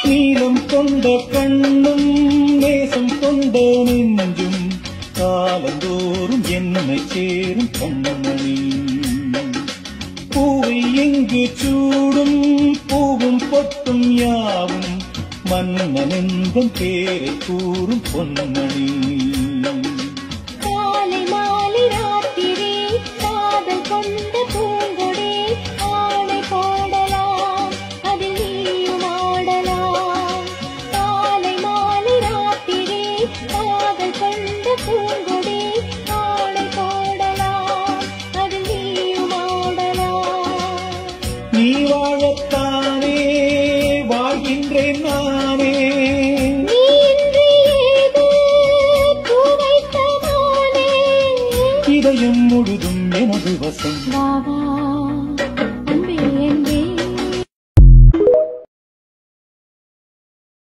நீலம் கொண்ட கண்ணும் நேசம் கொண்ட நெஞ்சும் காலந்தோறும் என்னை சேரும் கண்ணமணி பூவை எங்கு சூடும் பூவும் பொட்டும் யாவும் மன்னனெந்தன் பேரை கூறும் பொன்மணி காலை மாலை ராத்திரி காதல் கொண்ட பூங்கொடி ஆடை போடலாம் அதில் நீயும் ஆடலாம் காலை மாலை ராத்திரி காதல் கொண்ட பூங்கொடி ஆடை போடலாம் அதில் நீயும் ஆடலாம் நீ வாழத்தானே வாழ்கின்றேன் நானே நீ இன்றி ஏது பூ வைத்த மானே இதயம் முழுதும் எனது வசம் வா வா